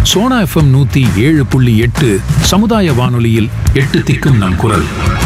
Sona FM நூத்தி ஏழு புள்ளி எட்டு சமுதாய வானொலியில் எட்டு திக்கும் நம் குரல்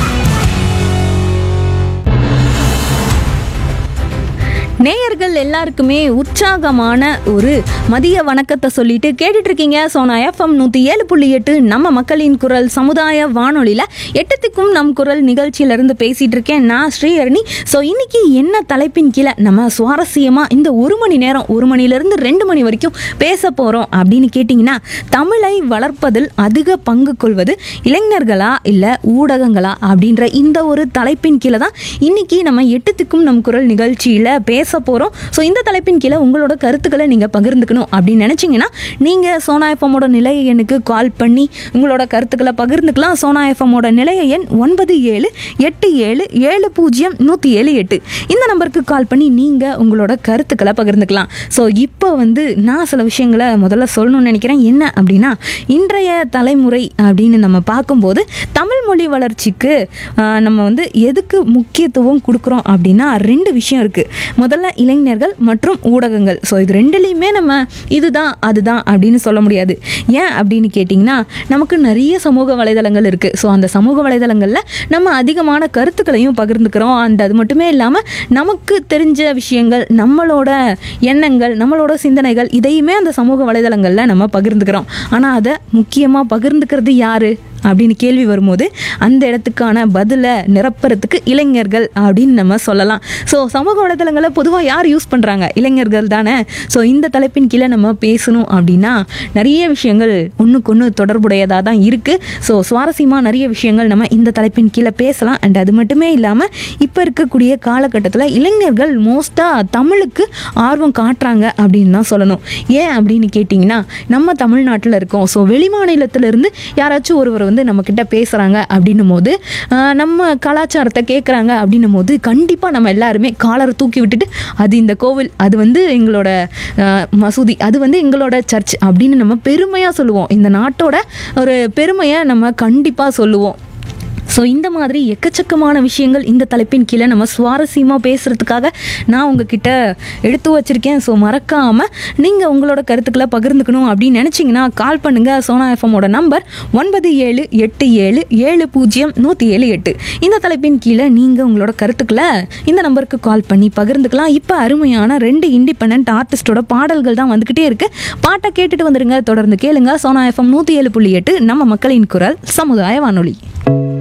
நேயர்கள் எல்லாருக்குமே உற்சாகமான ஒரு மதிய வணக்கத்தை சொல்லிட்டு கேட்டுட்டு இருக்கீங்க சோனா எஃப்எம் நூற்றி ஏழு புள்ளி எட்டு நம்ம மக்களின் குரல் சமுதாய வானொலியில் எட்டத்துக்கும் நம் குரல் நிகழ்ச்சியிலேருந்து பேசிகிட்டு இருக்கேன் நான் ஸ்ரீஹரணி ஸோ இன்னைக்கு என்ன தலைப்பின் கீழே நம்ம சுவாரஸ்யமாக இந்த ஒரு மணி நேரம் ஒரு மணிலேருந்து ரெண்டு மணி வரைக்கும் பேச போகிறோம் அப்படின்னு கேட்டிங்கன்னா தமிழை வளர்ப்பதில் அதிக பங்கு கொள்வது இளைஞர்களா இல்லை ஊடகங்களா அப்படின்ற இந்த ஒரு தலைப்பின் கீழே தான் இன்னைக்கு நம்ம எட்டுத்துக்கும் நம் குரல் நிகழ்ச்சியில் பேச போகிறோம் ஸோ இந்த தலைப்பின் கீழே உங்களோட கருத்துக்களை நீங்கள் பகிர்ந்துக்கணும் அப்படின்னு நினச்சிங்கன்னா நீங்கள் சோனா எஃப்எம்மோட நிலைய எண்ணுக்கு கால் பண்ணி உங்களோட கருத்துக்களை பகிர்ந்துக்கலாம் சோனா எஃப்எம்மோட நிலைய எண் ஒன்பது ஏழு எட்டு ஏழு ஏழு பூஜ்ஜியம் நூற்றி ஏழு எட்டு இந்த நம்பருக்கு கால் பண்ணி நீங்கள் உங்களோட கருத்துக்களை பகிர்ந்துக்கலாம் ஸோ இப்போ வந்து நான் சில விஷயங்களை முதல்ல சொல்லணும்னு நினைக்கிறேன் என்ன அப்படின்னா இன்றைய தலைமுறை அப்படின்னு நம்ம பார்க்கும்போது தமிழ் மொழி வளர்ச்சிக்கு ஆஹ், நம்ம வந்து எதுக்கு முக்கியத்துவம் கொடுக்குறோம் அப்படின்னா ரெண்டு விஷயம் இருக்குது முதல்ல இளைஞர்கள் மற்றும் ஊடகங்கள் ஸோ இது ரெண்டுலேயுமே நம்ம இதுதான் அதுதான் அப்படின்னு சொல்ல முடியாது ஏன் அப்படின்னு கேட்டிங்கன்னா நமக்கு நிறைய சமூக வலைதளங்கள் இருக்குது ஸோ அந்த சமூக வலைதளங்களில் நம்ம அதிகமான கருத்துக்களையும் பகிர்ந்துக்கிறோம் அந்த அது மட்டுமே இல்லாமல் நமக்கு தெரிஞ்ச விஷயங்கள் நம்மளோட எண்ணங்கள் நம்மளோட சிந்தனைகள் இதையுமே அந்த சமூக வலைதளங்களில் நம்ம பகிர்ந்துக்கிறோம் ஆனால் அதை முக்கியமாக பகிர்ந்துக்கிறது யாரு அப்படின்னு கேள்வி வரும்போது அந்த இடத்துக்கான பதிலை நிரப்புறதுக்கு இளைஞர்கள் அப்படின்னு நம்ம சொல்லலாம் ஸோ சமூக வலைதளங்களை பொதுவாக யார் யூஸ் பண்ணுறாங்க இளைஞர்கள் தானே ஸோ இந்த தலைப்பின் கீழே நம்ம பேசணும் அப்படின்னா நிறைய விஷயங்கள் ஒன்றுக்கு ஒன்று தொடர்புடையதாக தான் இருக்குது ஸோ சுவாரஸ்யமாக நிறைய விஷயங்கள் நம்ம இந்த தலைப்பின் கீழே பேசலாம் அண்ட் அது மட்டுமே இல்லாமல் இப்போ இருக்கக்கூடிய காலகட்டத்தில் இளைஞர்கள் மோஸ்ட்டாக தமிழுக்கு ஆர்வம் காட்டுறாங்க அப்படின்னு தான் சொல்லணும் ஏன் அப்படின்னு கேட்டிங்கன்னா நம்ம தமிழ்நாட்டில் இருக்கோம் ஸோ வெளிமாநிலத்திலிருந்து யாராச்சும் ஒருவர் வந்து நம்மக்கிட்ட பேசுகிறாங்க அப்படின்னும் போது ஆஹ், நம்ம கலாச்சாரத்தை கேட்குறாங்க அப்படின்னும் போது கண்டிப்பாக நம்ம எல்லாருமே காலரை தூக்கி விட்டுட்டு அது இந்த கோவில் அது வந்து எங்களோட ஆஹ், மசூதி அது வந்து எங்களோட சர்ச் அப்படின்னு நம்ம பெருமையாக சொல்லுவோம் இந்த நாட்டோட ஒரு பெருமையை நம்ம கண்டிப்பாக சொல்லுவோம் ஸோ இந்த மாதிரி எக்கச்சக்கமான விஷயங்கள் இந்த தலைப்பின் கீழே நம்ம சுவாரஸ்யமாக பேசுகிறதுக்காக நான் உங்ககிட்ட எடுத்து வச்சுருக்கேன் ஸோ மறக்காமல் நீங்கள் உங்களோட கருத்துக்களை பகிர்ந்துக்கணும் அப்படின்னு நினச்சிங்கன்னா கால் பண்ணுங்கள் சோனா எஃப்எம்மோட நம்பர் ஒன்பது ஏழு எட்டு ஏழு ஏழு பூஜ்ஜியம் நூற்றி ஏழு எட்டு இந்த தலைப்பின் கீழே நீங்கள் உங்களோட கருத்துக்களை இந்த நம்பருக்கு கால் பண்ணி பகிர்ந்துக்கலாம் இப்போ அருமையான ரெண்டு இண்டிபெண்ட் ஆர்டிஸ்டோட பாடல்கள் தான் வந்துக்கிட்டே இருக்குது பாட்டை கேட்டுட்டு வந்துருங்க தொடர்ந்து கேளுங்க சோனா எஃப்எம் நூற்றி ஏழு புள்ளி எட்டு நம்ம மக்களின் குரல் சமுதாய வானொலி